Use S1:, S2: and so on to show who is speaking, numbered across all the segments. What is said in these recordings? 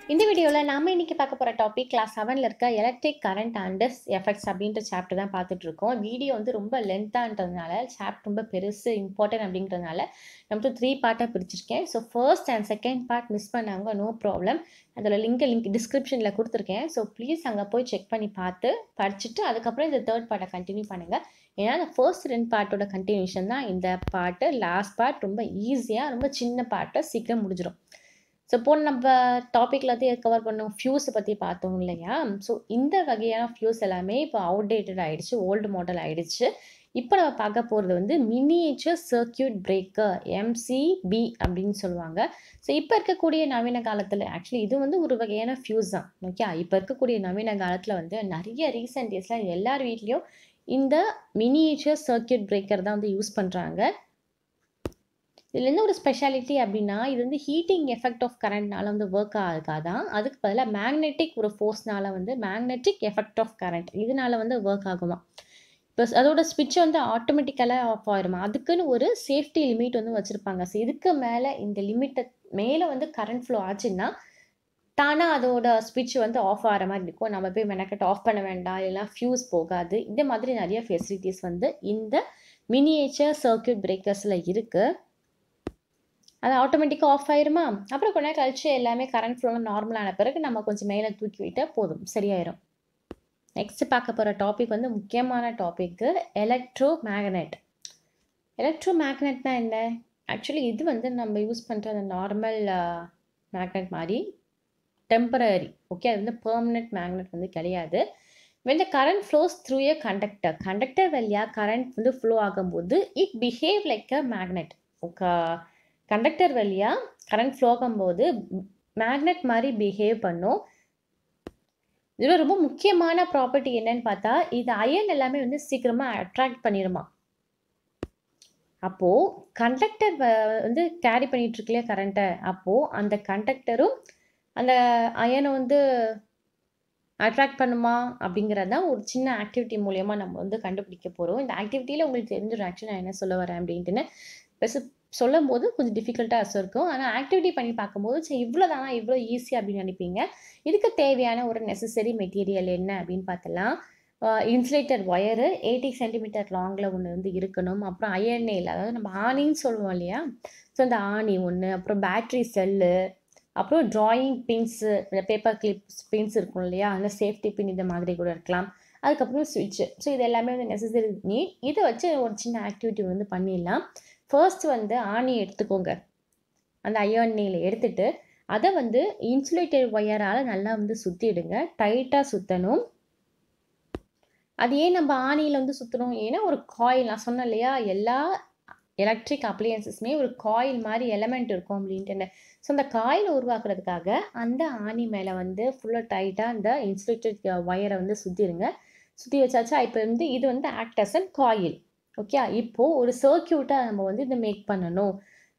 S1: இந்த வீடியோவில் நாம இன்னைக்கு பார்க்க போகிற டாபிக் கிளாஸ் செவனில் இருக்க எலக்ட்ரிக் கரண்ட் அண்ட் எஃபெக்ட்ஸ் அப்படின்ற சாப்டர் தான் பார்த்துட்டு இருக்கோம் வீடியோ வந்து ரொம்ப லென்த்தான்றதுனால சாப்டர் ரொம்ப பெருசு இம்பார்ட்டன்ட் அப்படின்றதுனால நம்ம வந்து த்ரீ பார்ட்டாக பிரிச்சிருக்கேன் so first and second part miss பண்ணவங்க நோ ப்ராப்ளம் அதில் லிங்க் லிங்க் டிஸ்கிரிப்ஷனில் கொடுத்துருக்கேன் ஸோ ப்ளீஸ் அங்கே போய் செக் பண்ணி பார்த்து படிச்சுட்டு அதுக்கப்புறம் இந்த தேர்ட் பார்ட்டை கண்டினியூ பண்ணுங்கள் ஏன்னா அந்த ஃபர்ஸ்ட் ரெண்டு பார்ட்டோட கண்டினியூஷன் தான் இந்த பாட்டு லாஸ்ட் பார்ட் ரொம்ப ஈஸியாக ரொம்ப சின்ன பாட்டை சீக்கிரம் முடிஞ்சிடும் ஸோ இப்போ நம்ம டாபிக்ல வந்து கவர் பண்ணோம் ஃபியூஸை பற்றி பார்த்தோம் இல்லையா ஸோ இந்த வகையான ஃபியூஸ் எல்லாமே இப்போ அவுடேட்டட் ஆயிடுச்சு ஓல்டு மாடல் ஆயிடுச்சு இப்போ நம்ம பார்க்க போகிறது வந்து மினியேச்சர் சர்க்கியூட் பிரேக்கர் எம்சிபி அப்படின்னு சொல்லுவாங்க ஸோ இப்போ இருக்கக்கூடிய நவீன காலத்தில் ஆக்சுவலி இது வந்து ஒரு வகையான ஃபியூஸ் தான் ஓகே இப்போ இருக்கக்கூடிய நவீன காலத்தில் வந்து நிறைய ரீசெண்ட் டேஸில் எல்லார் வீட்லேயும் இந்த மினியேச்சர் சர்க்கியூட் பிரேக்கர் தான் வந்து யூஸ் பண்ணுறாங்க இதில் என்ன ஒரு ஸ்பெஷாலிட்டி அப்படின்னா இது வந்து ஹீட்டிங் எஃபெக்ட் ஆஃப் கரண்ட்னால வந்து ஒர்க் ஆகாதான் அதுக்கு பதிலாக மேக்னெட்டிக் ஒரு ஃபோர்ஸ்னால வந்து மேக்னெட்டிக் எஃபெக்ட் ஆஃப் கரண்ட் இதனால வந்து ஒர்க் ஆகுமா இப்போ அதோட ஸ்விட்ச் வந்து ஆட்டோமேட்டிக்கலாக ஆஃப் ஆயிடுமா அதுக்குன்னு ஒரு சேஃப்டி லிமிட் வந்து வச்சுருப்பாங்க ஸோ இதுக்கு மேலே இந்த லிமிட்டை மேலே வந்து கரண்ட் ஃப்ளோ ஆச்சுன்னா தானாக அதோட ஸ்விட்ச் வந்து ஆஃப் ஆகிற மாதிரி இருக்கும் நம்ம போய் மெனக்கெட்டு ஆஃப் பண்ண வேண்டாம் இல்லைனா ஃபியூஸ் போகாது இந்த மாதிரி நிறைய ஃபெசிலிட்டிஸ் வந்து இந்த மினியேச்சர் சர்க்கியூட் பிரேக்கர்ஸில் இருக்குது அது ஆட்டோமேட்டிக்காக ஆஃப் ஆயிருமா அப்புறம் கொஞ்ச நேரம் கழிச்சு எல்லாமே கரண்ட் ஃப்ளோலாம் நார்மலான பிறகு நம்ம கொஞ்சம் மேலே தூக்கி விட்டால் போதும் சரியாயிரும் நெக்ஸ்ட் பார்க்க போகிற டாபிக் வந்து முக்கியமான டாபிக்கு எலக்ட்ரோ மேக்னெட் எலக்ட்ரோ மேக்னெட்னா என்ன ஆக்சுவலி இது வந்து நம்ம யூஸ் பண்ணுற அந்த நார்மல் மேக்னெட் மாதிரி டெம்பரரி ஓகே அது வந்து பெர்மனெண்ட் மேக்னெட் வந்து கிடையாது when the current flows through a conductor conductor வழியாக கரண்ட் வந்து ஃப்ளோ ஆகும்போது it behave like a magnet okay conductor வழியாக கரண்ட் ஃப்ளோ ஆகும்போது மேக்னெட் மாதிரி பிஹேவ் பண்ணும் இதில் ரொம்ப முக்கியமான ப்ராப்பர்ட்டி என்னன்னு பார்த்தா இது அயன் எல்லாமே வந்து சீக்கிரமாக அட்ராக்ட் பண்ணிடுமா அப்போது கண்டக்டர் வந்து கேரி பண்ணிட்டு இருக்கு இல்லையா கரண்ட்டை அப்போது அந்த கண்டக்டரும் அந்த அயனை வந்து அட்ராக்ட் பண்ணுமா அப்படிங்கிறது தான் ஒரு சின்ன ஆக்டிவிட்டி மூலயமா நம்ம வந்து கண்டுபிடிக்க போகிறோம் இந்த ஆக்டிவிட்டியில் உங்களுக்கு தெரிஞ்சிடும் ஆக்சுவலி நான் என்ன சொல்ல வரேன் அப்படின்ட்டுன்னு பெருசு சொல்லும் போது கொஞ்சம் டிஃபிகல்ட்டாக இருக்கும் ஆனால் ஆக்டிவிட்டி பண்ணி பார்க்கும்போது சரி இவ்வளோ தானா இவ்வளோ ஈஸி அப்படின்னு நினைப்பீங்க இதுக்கு தேவையான ஒரு நெசசரி மெட்டீரியல் என்ன அப்படின்னு பார்த்தலாம் இன்சுலேட்டர் ஒயரு எயிட்டி சென்டிமீட்டர் லாங்கில் ஒன்று வந்து இருக்கணும் அப்புறம் அயன் நெயில் அதாவது நம்ம ஆணின்னு சொல்லுவோம் இல்லையா ஸோ அந்த ஆணி ஒன்று அப்புறம் பேட்ரி செல்லு அப்புறம் ட்ராயிங் பின்ஸு இந்த பேப்பர் கிளிப்ஸ் பின்ஸ் இருக்கும் இல்லையா அதில் சேஃப்டி பின் இந்த மாதிரி கூட இருக்கலாம் அதுக்கப்புறம் ஸ்விட்சு ஸோ இது எல்லாமே வந்து நெசசரி நீட் இதை வச்சு ஒரு சின்ன ஆக்டிவிட்டி வந்து பண்ணிடலாம் ஃபர்ஸ்ட் வந்து ஆணி எடுத்துக்கோங்க அந்த அயர்ன் நெயில் எடுத்துட்டு அதை வந்து இன்சுலேட்டட் ஒயரால் நல்லா வந்து சுற்றிடுங்க டைட்டாக சுற்றணும் அது ஏன் நம்ம ஆணியில் வந்து சுற்றணும் ஏன்னா ஒரு காயில் நான் சொன்னேன் இல்லையா எல்லா எலக்ட்ரிக் அப்ளையன்சஸ்மே ஒரு காயில் மாதிரி எலமெண்ட் இருக்கும் அப்படின்ட்டு ஸோ அந்த காயில் உருவாக்குறதுக்காக அந்த ஆணி மேலே வந்து ஃபுல்லாக டைட்டாக அந்த இன்சுலேட்டட் ஒயரை வந்து சுற்றிடுங்க சுற்றி வச்சாச்சா இப்போ வந்து இது வந்து ஆக்டர்ஸ் அண்ட் காயில் ஓகே இப்போது ஒரு சர்க்கியூட்டாக நம்ம வந்து இதை மேக் பண்ணணும்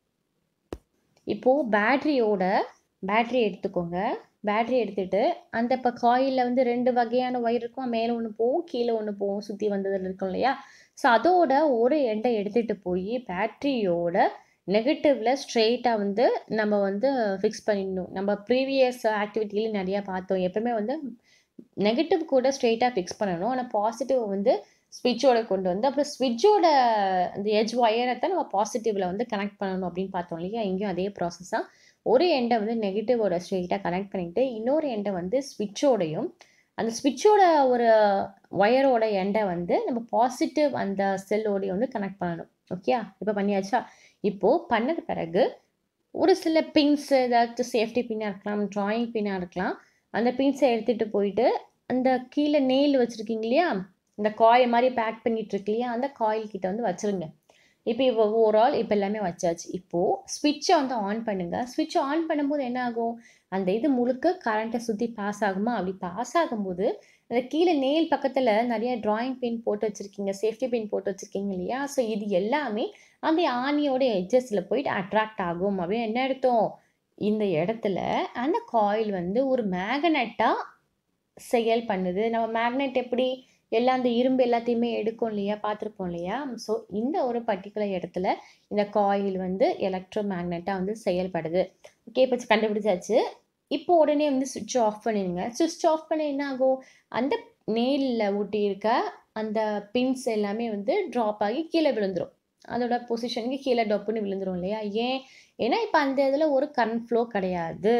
S1: இப்போது பேட்ரியோட பேட்ரி எடுத்துக்கோங்க பேட்ரி எடுத்துகிட்டு அந்த இப்போ காயிலில் வந்து ரெண்டு வகையான ஒயர் இருக்கும் மேலே ஒன்று போகும் கீழே ஒன்று போகும் சுற்றி வந்ததில் இருக்கும் இல்லையா ஸோ அதோட ஒரு எண்டை எடுத்துகிட்டு போய் பேட்ரியோட நெகட்டிவில் ஸ்ட்ரெயிட்டாக வந்து நம்ம வந்து ஃபிக்ஸ் பண்ணிடணும் நம்ம ப்ரீவியஸ் ஆக்டிவிட்டியில் நிறையா பார்த்தோம் எப்பவுமே வந்து நெகட்டிவ் கூட ஸ்ட்ரெயிட்டாக ஃபிக்ஸ் பண்ணணும் ஆனால் பாசிட்டிவ் வந்து ஸ்விட்சோட கொண்டு வந்து அப்புறம் ஸ்விட்சோட அந்த எஜ் ஒயரை தான் நம்ம பாசிட்டிவில் வந்து கனெக்ட் பண்ணணும் அப்படின்னு பார்த்தோம் இல்லையா இங்கேயும் அதே ப்ராசஸ் தான் ஒரு எண்டை வந்து நெகட்டிவோட ஸ்ட்ரெயிட்டாக கனெக்ட் பண்ணிவிட்டு இன்னொரு எண்டை வந்து ஸ்விட்சோடையும் அந்த ஸ்விட்சோட ஒரு ஒயரோட எண்டை வந்து நம்ம பாசிட்டிவ் அந்த செல்லோடையும் வந்து கனெக்ட் பண்ணணும் ஓகே இப்போ பண்ணியாச்சா இப்போது பண்ணது பிறகு ஒரு சில பின்ஸ் ஏதாச்சும் சேஃப்டி பின்னாக இருக்கலாம் ட்ராயிங் பின்னாக இருக்கலாம் அந்த பின்ஸை எடுத்துகிட்டு போயிட்டு அந்த கீழே நெயில் வச்சுருக்கீங்க இல்லையா இந்த காயில் மாதிரி பேக் பண்ணிட்டு இருக்கு இல்லையா அந்த காயில் கிட்ட வந்து வச்சுருங்க இப்போ இப்போ ஓவரால் இப்போ எல்லாமே வச்சாச்சு இப்போது ஸ்விட்சை வந்து ஆன் பண்ணுங்கள் ஸ்விட்சை ஆன் பண்ணும்போது என்ன ஆகும் அந்த இது முழுக்க கரண்ட்டை சுற்றி பாஸ் ஆகுமா அப்படி பாஸ் ஆகும்போது அந்த கீழே நெயில் பக்கத்தில் நிறைய ட்ராயிங் பின் போட்டு வச்சுருக்கீங்க சேஃப்டி பின் போட்டு வச்சுருக்கீங்க இல்லையா ஸோ இது எல்லாமே அந்த ஆணியோட எட்ஜஸில் போயிட்டு அட்ராக்ட் ஆகும் அப்படின்னு என்ன எடுத்தோம் இந்த இடத்துல அந்த காயில் வந்து ஒரு மேக்னெட்டாக செயல் பண்ணுது நம்ம மேக்னெட் எப்படி எல்லாம் அந்த இரும்பு எல்லாத்தையுமே எடுக்கும் இல்லையா பார்த்துருப்போம் இல்லையா ஸோ இந்த ஒரு பர்டிகுலர் இடத்துல இந்த காயில் வந்து எலக்ட்ரோ மேக்னெட்டாக வந்து செயல்படுது ஓகே இப்போ கண்டுபிடிச்சாச்சு இப்போ உடனே வந்து சுவிட்ச் ஆஃப் பண்ணிடுங்க சுவிட்ச் ஆஃப் பண்ண என்ன ஆகும் அந்த நெயிலில் ஒட்டியிருக்க அந்த பின்ஸ் எல்லாமே வந்து ட்ராப் ஆகி கீழே விழுந்துரும் அதோட பொசிஷனுக்கு கீழே டொப்புன்னு விழுந்துரும் இல்லையா ஏன் ஏன்னா இப்போ அந்த இதில் ஒரு கரண்ட் ஃப்ளோ கிடையாது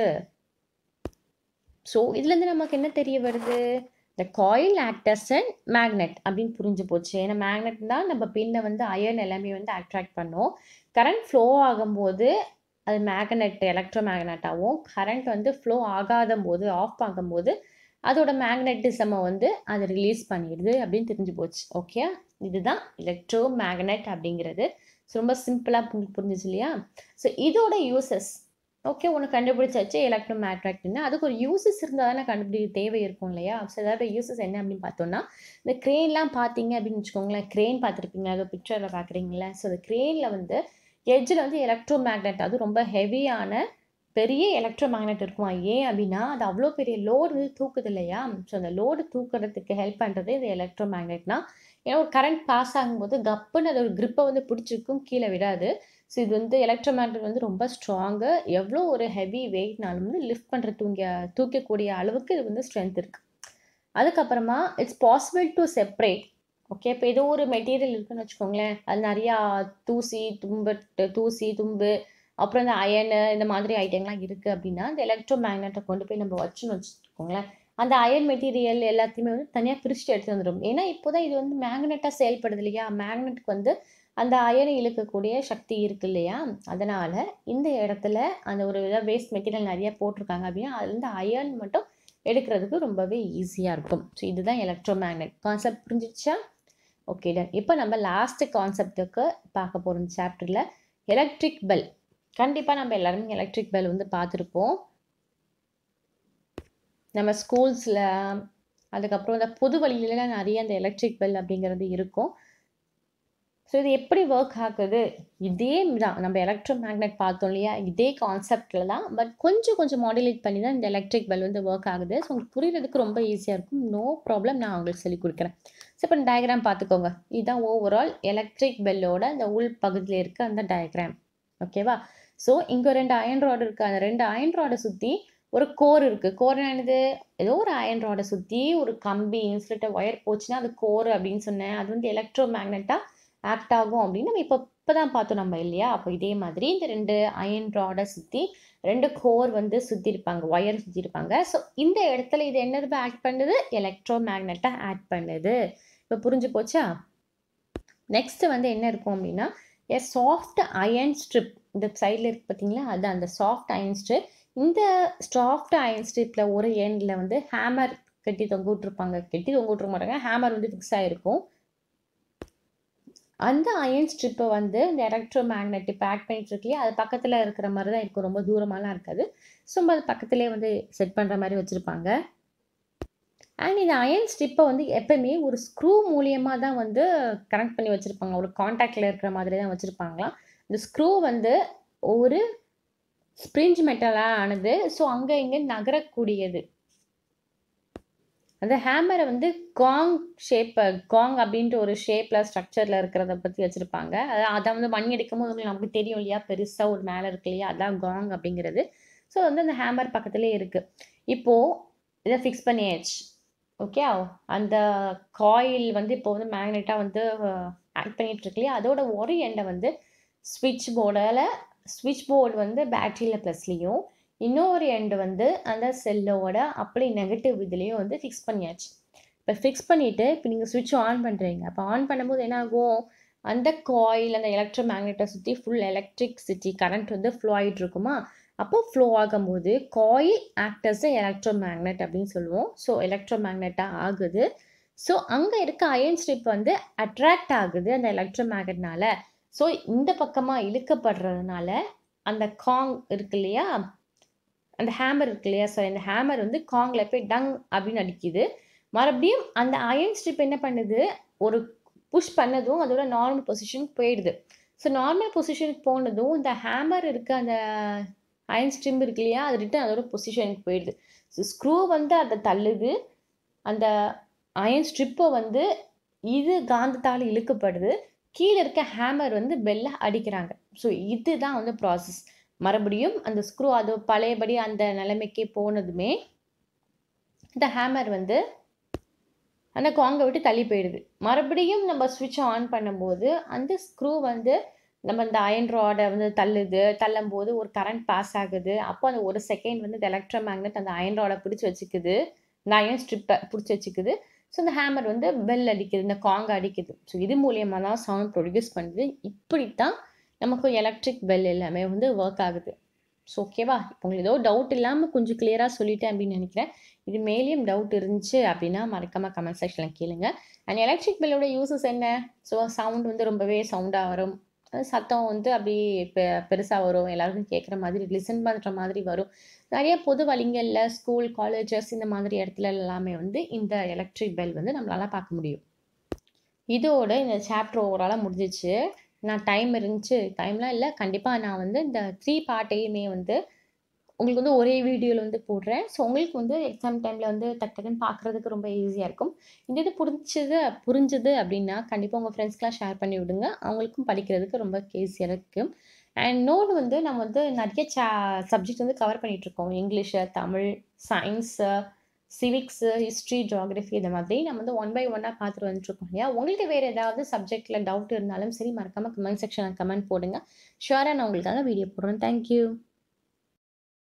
S1: ஸோ இதுலேருந்து நமக்கு என்ன தெரிய வருது இந்த காயில் ஆக்டர்ஸ் அண்ட் மேக்னெட் அப்படின்னு புரிஞ்சு போச்சு ஏன்னா மேக்னெட் தான் நம்ம பின்னை வந்து அயர்ன் எல்லாமே வந்து அட்ராக்ட் பண்ணும் கரண்ட் ஃப்ளோ ஆகும்போது அது மேக்னெட் எலக்ட்ரோ மேக்னெட்டாகவும் கரண்ட் வந்து ஃப்ளோ ஆகாத போது ஆஃப் ஆகும்போது அதோட மேக்னெட்டிசமை வந்து அது ரிலீஸ் பண்ணிடுது அப்படின்னு தெரிஞ்சு போச்சு ஓகே இதுதான் எலக்ட்ரோ மேக்னெட் அப்படிங்கிறது ஸோ ரொம்ப சிம்பிளாக உங்களுக்கு புரிஞ்சிச்சு இல்லையா ஸோ இதோட யூசஸ் ஓகே ஒன்று கண்டுபிடிச்சாச்சு எலக்ட்ரோ மேக்னெட்னு அதுக்கு ஒரு யூசஸ் இருந்தால் தானே கண்டுபிடிக்க தேவை இருக்கும் இல்லையா ஸோ அதோட யூசஸ் என்ன அப்படின்னு பார்த்தோம்னா இந்த க்ரெயின்லாம் பார்த்தீங்க அப்படின்னு வச்சுக்கோங்களேன் க்ரெயின் பார்த்துருப்பீங்க அது பிக்சரில் பார்க்குறீங்களா ஸோ அந்த க்ரெயினில் வந்து எட்ஜில் வந்து எலக்ட்ரோ மேக்னெட் அது ரொம்ப ஹெவியான பெரிய எலக்ட்ரோ மேக்னெட் இருக்குமா ஏன் அப்படின்னா அது அவ்வளோ பெரிய லோடு வந்து தூக்குது இல்லையா ஸோ அந்த லோடு தூக்குறதுக்கு ஹெல்ப் பண்ணுறது இந்த எலக்ட்ரோ மேக்னெட்னா ஏன்னா ஒரு கரண்ட் பாஸ் ஆகும்போது கப்புன்னு அது ஒரு grip-அ வந்து பிடிச்சிருக்கும் கீழே விடாது ஸோ இது வந்து எலக்ட்ரோ மேக்னெட் வந்து ரொம்ப ஸ்ட்ராங்கு எவ்வளோ ஒரு ஹெவி வெயிட்னாலும் வந்து லிஃப்ட் பண்ணுற தூங்க தூக்கக்கூடிய அளவுக்கு இது வந்து ஸ்ட்ரென்த் இருக்குது அதுக்கப்புறமா it's possible to separate okay இப்போ ஏதோ ஒரு மெட்டீரியல் இருக்குன்னு வச்சுக்கோங்களேன் அது நிறையா தூசி தும்பு தூசி தும்பு அப்புறம் இந்த அயனு இந்த மாதிரி ஐட்டங்கள்லாம் இருக்குது அப்படின்னா இந்த எலக்ட்ரோ மேக்னெட்டை கொண்டு போய் நம்ம வச்சுன்னு வச்சுக்கோங்களேன் அந்த அயன் மெட்டீரியல் எல்லாத்தையுமே வந்து தனியாக பிரிச்சுட்டு எடுத்து வந்துடும் ஏன்னா இப்போ தான் இது வந்து மேக்னெட்டாக செயல்படுது இல்லையா மேக்னெட்டுக்கு வந்து அந்த அயனை இழுக்கக்கூடிய சக்தி இருக்கு இல்லையா அதனால் இந்த இடத்துல அந்த ஒரு இதாக வேஸ்ட் மெட்டீரியல் நிறைய போட்டிருக்காங்க அப்படின்னா அதுலேருந்து அயன் மட்டும் எடுக்கிறதுக்கு ரொம்பவே ஈஸியாக இருக்கும் ஸோ இதுதான் எலக்ட்ரோ மேக்னெட் கான்செப்ட் புரிஞ்சிடுச்சா ஓகே டன் இப்போ நம்ம லாஸ்ட் கான்செப்ட்டுக்கு பார்க்க போகிற சாப்டரில் எலக்ட்ரிக் பெல் கண்டிப்பாக நம்ம எல்லாருமே எலக்ட்ரிக் பெல் வந்து பார்த்துருப்போம் நம்ம ஸ்கூல்ஸில் அதுக்கப்புறம் இந்த பொது வழியிலலாம் நிறைய அந்த எலக்ட்ரிக் பெல் அப்படிங்கிறது இருக்கும் ஸோ இது எப்படி ஒர்க் ஆகுது இதே தான் நம்ம எலக்ட்ரோ மேக்னெட் பார்த்தோம் இல்லையா இதே கான்செப்டில் தான் பட் கொஞ்சம் கொஞ்சம் மாடுலேட் பண்ணி தான் இந்த எலக்ட்ரிக் பெல் வந்து ஒர்க் ஆகுது ஸோ உங்களுக்கு புரியறதுக்கு ரொம்ப ஈஸியாக இருக்கும் நோ ப்ராப்ளம் நான் உங்களுக்கு சொல்லி கொடுக்குறேன் ஸோ இப்போ டயக்ராம் பார்த்துக்கோங்க இதுதான் ஓவரால் எலக்ட்ரிக் பெல்லோட இந்த உள் பகுதியில் இருக்க அந்த டயக்ராம் ஓகேவா ஸோ இங்கே ரெண்டு அயன் ராடு இருக்குது அந்த ரெண்டு அயன் ராடை சுற்றி ஒரு கோர் இருக்குது கோர் என்னது ஏதோ ஒரு அயன் ராடை சுற்றி ஒரு கம்பி இன்சுலேட்டர் ஒயர் போச்சுன்னா அது கோர் அப்படின்னு சொன்னேன் அது வந்து எலக்ட்ரோ மேக்னெட்டாக ஆக்ட் ஆகும் அப்படின்னு நம்ம இப்போ இப்போ தான் பார்த்தோம் நம்ம இல்லையா அப்போ இதே மாதிரி இந்த ரெண்டு அயன் ராடை சுற்றி ரெண்டு கோர் வந்து சுற்றி இருப்பாங்க ஒயர் சுற்றி இருப்பாங்க ஸோ இந்த இடத்துல இது என்னது ஆக்ட் பண்ணுது எலக்ட்ரோ மேக்னெட்டாக ஆக்ட் பண்ணுது இப்போ புரிஞ்சு போச்சா நெக்ஸ்ட் வந்து என்ன இருக்கும் அப்படின்னா எ சாஃப்ட் அயன் ஸ்ட்ரிப் இந்த சைடில் இருக்கு பார்த்தீங்களா அது அந்த சாஃப்ட் அயன் ஸ்ட்ரிப் இந்த சாஃப்ட் அயன் ஸ்ட்ரிப்பில் ஒரு எண்டில் வந்து ஹேமர் கட்டி தொங்க விட்ருப்பாங்க கட்டி தொங்க விட்ருக்க மாட்டாங்க ஹேமர் வந்து ஃபிக்ஸ் ஆகிருக்கும் அந்த அயன் ஸ்ட்ரிப்பை வந்து இந்த எலக்ட்ரோ மேக்னெட் இப்போ ஆக்ட் பண்ணிட்டு இருக்கு இல்லையா அது பக்கத்தில் இருக்கிற மாதிரி தான் இருக்கும் ரொம்ப தூரமாலாம் இருக்காது ஸோ அது பக்கத்துலேயே வந்து செட் பண்ணுற மாதிரி வச்சுருப்பாங்க அண்ட் இந்த அயன் ஸ்ட்ரிப்பை வந்து எப்பவுமே ஒரு ஸ்க்ரூ மூலியமாக தான் வந்து கனெக்ட் பண்ணி வச்சுருப்பாங்க ஒரு காண்டாக்டில் இருக்கிற மாதிரி தான் வச்சுருப்பாங்களாம் இந்த ஸ்க்ரூ வந்து ஒரு ஸ்ப்ரிஞ்ச் மெட்டலாக ஆனது ஸோ அங்கே இங்கே நகரக்கூடியது அந்த ஹேமரை வந்து காங் ஷேப் காங் அப்படின்ற ஒரு ஷேப்பில் ஸ்ட்ரக்சரில் இருக்கிறத பற்றி வச்சுருப்பாங்க அதை அதை வந்து மண் அடிக்கும் போது உங்களுக்கு நமக்கு தெரியும் இல்லையா பெருசாக ஒரு மேலே இருக்கு இல்லையா அதான் காங் அப்படிங்கிறது ஸோ வந்து அந்த ஹேமர் பக்கத்துலேயே இருக்குது இப்போது இதை ஃபிக்ஸ் பண்ணியாச்சு ஓகே அந்த காயில் வந்து இப்போ வந்து மேக்னெட்டாக வந்து ஆக்ட் பண்ணிகிட்டு இருக்கு இல்லையா அதோட ஒரு எண்டை வந்து ஸ்விட்ச் போர்டில் ஸ்விட்ச் போர்டு வந்து பேட்டரியில் ப்ளஸ்லேயும் இன்னொரு எண்டு வந்து அந்த செல்லோட அப்படி நெகட்டிவ் இதுலேயும் வந்து ஃபிக்ஸ் பண்ணியாச்சு இப்போ ஃபிக்ஸ் பண்ணிவிட்டு இப்போ நீங்கள் சுவிட்ச் ஆன் பண்ணுறீங்க அப்போ ஆன் பண்ணும்போது என்ன ஆகும் அந்த காயில் அந்த எலக்ட்ரோ மேக்னெட்டை சுற்றி ஃபுல் எலக்ட்ரிக்சிட்டி கரண்ட் வந்து ஃப்ளோ ஆகிட்டு இருக்குமா அப்போ ஃப்ளோ ஆகும்போது காயில் ஆக்டர்ஸ் எலக்ட்ரோ மேக்னெட் அப்படின்னு சொல்லுவோம் ஸோ எலக்ட்ரோ மேக்னெட்டாக ஆகுது ஸோ அங்கே இருக்க அயன் ஸ்ட்ரிப் வந்து அட்ராக்ட் ஆகுது அந்த எலக்ட்ரோ மேக்னெட்னால ஸோ இந்த பக்கமாக இழுக்கப்படுறதுனால அந்த காங் இருக்கு இல்லையா அந்த ஹேமர் இருக்கு இல்லையா ஸோ இந்த ஹேமர் வந்து காங்கில் போய் டங் அப்படின்னு அடிக்குது மறுபடியும் அந்த அயன் ஸ்ட்ரிப் என்ன பண்ணுது ஒரு புஷ் பண்ணதும் அதோட நார்மல் பொசிஷனுக்கு போயிடுது ஸோ நார்மல் பொசிஷனுக்கு போனதும் இந்த ஹேமர் இருக்க அந்த அயன் ஸ்ட்ரிம் இருக்கு இல்லையா அது ரிட்டன் அதோட பொசிஷனுக்கு போயிடுது ஸோ ஸ்க்ரூ வந்து அதை தள்ளுது அந்த அயன் ஸ்ட்ரிப்பை வந்து இது காந்தத்தால் இழுக்கப்படுது கீழே இருக்க ஹேமர் வந்து பெல்ல அடிக்கிறாங்க ஸோ இதுதான் வந்து ப்ராசஸ் மறுபடியும் அந்த ஸ்க்ரூ அது பழையபடி அந்த நிலைமைக்கே போனதுமே இந்த ஹேமர் வந்து அந்த காங்கை விட்டு தள்ளி போயிடுது மறுபடியும் நம்ம ஸ்விட்சை ஆன் பண்ணும்போது அந்த ஸ்க்ரூ வந்து நம்ம இந்த அயன் ராடை வந்து தள்ளுது தள்ளும் போது ஒரு கரண்ட் பாஸ் ஆகுது அப்போ அந்த ஒரு செகண்ட் வந்து இந்த எலக்ட்ரோ மேக்னெட் அந்த அயன் ராடை பிடிச்சி வச்சுக்குது இந்த அயன் ஸ்ட்ரிப்பை பிடிச்சி வச்சுக்குது ஸோ இந்த ஹேமர் வந்து பெல் அடிக்குது இந்த காங்க அடிக்குது ஸோ இது மூலியமாக தான் சவுண்ட் ப்ரொடியூஸ் பண்ணுது இப்படித்தான் நமக்கு எலக்ட்ரிக் பெல் எல்லாமே வந்து ஒர்க் ஆகுது ஸோ ஓகேவா இப்போ உங்களுக்கு ஏதோ டவுட் இல்லாமல் கொஞ்சம் கிளியராக சொல்லிட்டேன் அப்படின்னு நினைக்கிறேன் இது மேலேயும் டவுட் இருந்துச்சு அப்படின்னா மறக்காமல் கமெண்ட் செக்ஷனில் கேளுங்க அண்ட் எலக்ட்ரிக் பெல்லோட யூசஸ் என்ன ஸோ சவுண்ட் வந்து ரொம்பவே சவுண்டாக வரும் அது சத்தம் வந்து அப்படி பெ பெருசாக வரும் எல்லாருக்கும் கேட்குற மாதிரி லிசன் பண்ணுற மாதிரி வரும் நிறைய பொது வழிங்களில் ஸ்கூல் காலேஜஸ் இந்த மாதிரி இடத்துல எல்லாமே வந்து இந்த எலக்ட்ரிக் பெல் வந்து நம்மளால பார்க்க முடியும் இதோட இந்த சாப்டர் ஓவராலாக முடிஞ்சிச்சு நான் டைம் இருந்துச்சு டைம்லாம் இல்லை கண்டிப்பாக நான் வந்து இந்த த்ரீ பார்ட்டையுமே வந்து உங்களுக்கு வந்து ஒரே வீடியோவில் வந்து போடுறேன் ஸோ உங்களுக்கு வந்து எக்ஸாம் டைமில் வந்து டக்கு டக்குன்னு பார்க்குறதுக்கு ரொம்ப ஈஸியாக இருக்கும் இந்த இது புரிஞ்சது புரிஞ்சுது அப்படின்னா கண்டிப்பாக உங்கள் ஃப்ரெண்ட்ஸ்க்கெலாம் ஷேர் பண்ணி விடுங்க அவங்களுக்கும் படிக்கிறதுக்கு ரொம்ப ஈஸியாக இருக்கும் அண்ட் நோட் வந்து நம்ம வந்து நிறைய சா சப்ஜெக்ட் வந்து கவர் பண்ணிகிட்ருக்கோம் English Tamil science civics history geography இந்த மாதிரி நம்ம வந்து ஒன் பை ஒன்னாக பார்த்துட்டு வந்துட்டுருக்கோம் இல்லையா உங்களுக்கு வேறு ஏதாவது சப்ஜெக்டில் டவுட் இருந்தாலும் சரி மறக்காமல் கமெண்ட் செக்ஷனில் கமெண்ட் போடுங்க ஷுவராக நான் உங்களுக்காக வீடியோ போடுறேன் தேங்க்யூ